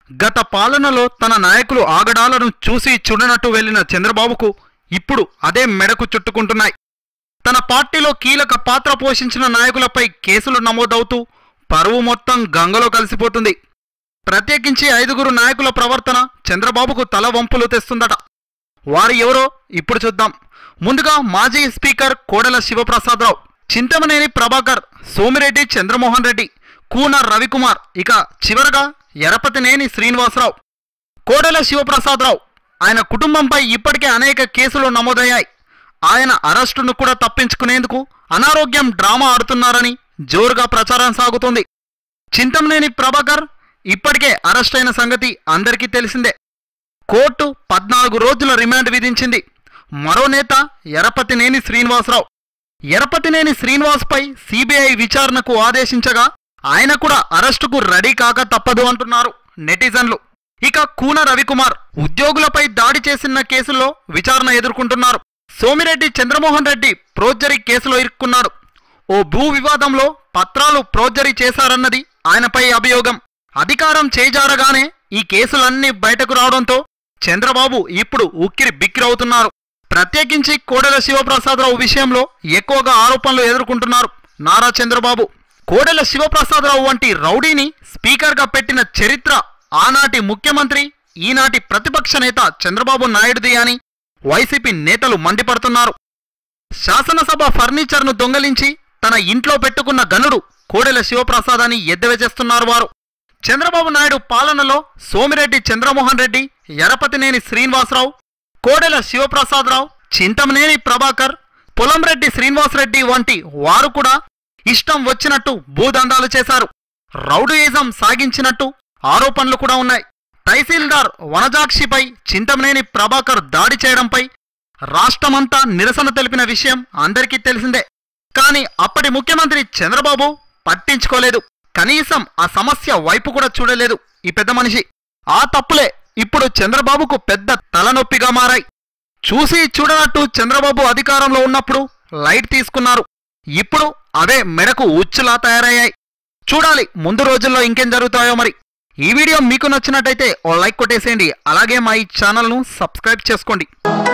గత పాలనలో తన నాయకులు ఆగడాలను చూసి చూడనట్టు వెళ్లిన చంద్రబాబుకు ఇప్పుడు అదే మెడకు చుట్టుకుంటున్నాయి తన పార్టీలో కీలక పాత్ర పోషించిన నాయకులపై కేసులు నమోదవుతూ పరువు మొత్తం గంగలో కలిసిపోతుంది ప్రత్యేకించి ఐదుగురు నాయకుల ప్రవర్తన చంద్రబాబుకు తల వంపులు తెస్తుందట వారు ఎవరో ఇప్పుడు చూద్దాం ముందుగా మాజీ స్పీకర్ కోడెల శివప్రసాదరావు చింతమనేని ప్రభాకర్ సోమిరెడ్డి చంద్రమోహన్ రెడ్డి కూన రవికుమార్ ఇక చివరగా ఎరపతినేని శ్రీనివాసరావు కోడెల శివప్రసాదరావు ఆయన కుటుంబంపై ఇప్పటికే అనేక కేసులు నమోదయ్యాయి ఆయన అరెస్టును కూడా తప్పించుకునేందుకు అనారోగ్యం డ్రామా ఆడుతున్నారని జోరుగా ప్రచారం సాగుతోంది చింతమనేని ప్రభాకర్ ఇప్పటికే అరెస్ట్ అయిన సంగతి అందరికీ తెలిసిందే కోర్టు పద్నాలుగు రోజుల రిమాండ్ విధించింది మరో నేత ఎరపతినేని శ్రీనివాసరావు ఎరపతినేని శ్రీనివాస్పై సిబిఐ విచారణకు ఆదేశించగా ఆయన కూడా అరెస్టుకు రెడీ కాక తప్పదు అంటున్నారు నెటిజన్లు ఇక కూన రవికుమార్ ఉద్యోగులపై దాడి చేసిన కేసుల్లో విచారణ ఎదుర్కొంటున్నారు సోమిరెడ్డి చంద్రమోహన్ రెడ్డి ప్రోజ్జరీ కేసులో ఇరుక్కున్నాడు ఓ భూ వివాదంలో పత్రాలు ప్రోజ్జరీ చేశారన్నది ఆయనపై అభియోగం అధికారం చేజారగానే ఈ కేసులన్నీ బయటకు రావడంతో చంద్రబాబు ఇప్పుడు ఉక్కిరి బిక్కిరవుతున్నారు ప్రత్యేకించి కోడెల శివప్రసాదరావు విషయంలో ఎక్కువగా ఆరోపణలు ఎదుర్కొంటున్నారు నారా చంద్రబాబు కోడెల శివప్రసాదరావు వంటి రౌడీని స్పీకర్గా పెట్టిన చరిత్ర ఆనాటి ముఖ్యమంత్రి ఈనాటి ప్రతిపక్ష నేత చంద్రబాబు నాయుడుది అని వైసీపీ నేతలు మండిపడుతున్నారు శాసనసభ ఫర్నిచర్ను దొంగలించి తన ఇంట్లో పెట్టుకున్న గనుడు కోడెల శివప్రసాదాన్ని ఎద్దవేచేస్తున్నారు వారు చంద్రబాబు నాయుడు పాలనలో సోమిరెడ్డి చంద్రమోహన్ రెడ్డి ఎరపతినేని శ్రీనివాసరావు కోడెల శివప్రసాదరావు చింతమనేని ప్రభాకర్ పొలంరెడ్డి శ్రీనివాసరెడ్డి వంటి వారు కూడా ఇష్టం వచ్చినట్టు భూదందాలు చేశారు రౌడీయిజం సాగించినట్టు ఆరోపణలు కూడా ఉన్నాయి తహసీల్దార్ వనజాక్షిపై చింతమనేని ప్రభాకర్ దాడి చేయడంపై రాష్ట్రమంతా నిరసన తెలిపిన విషయం అందరికీ తెలిసిందే కానీ అప్పటి ముఖ్యమంత్రి చంద్రబాబు పట్టించుకోలేదు కనీసం ఆ సమస్య వైపు కూడా చూడలేదు ఈ పెద్ద మనిషి ఆ తప్పులే ఇప్పుడు చంద్రబాబుకు పెద్ద తలనొప్పిగా మారాయి చూసి చూడనట్టు చంద్రబాబు అధికారంలో ఉన్నప్పుడు లైట్ తీసుకున్నారు ఇప్పుడు అవే మెడకు ఉచ్చులా తయారయ్యాయి చూడాలి ముందు రోజుల్లో ఇంకేం జరుగుతాయో మరి ఈ వీడియో మీకు నచ్చినట్టయితే ఓ లైక్ కొట్టేసేయండి అలాగే మా ఈ ఛానల్ను సబ్స్క్రైబ్ చేసుకోండి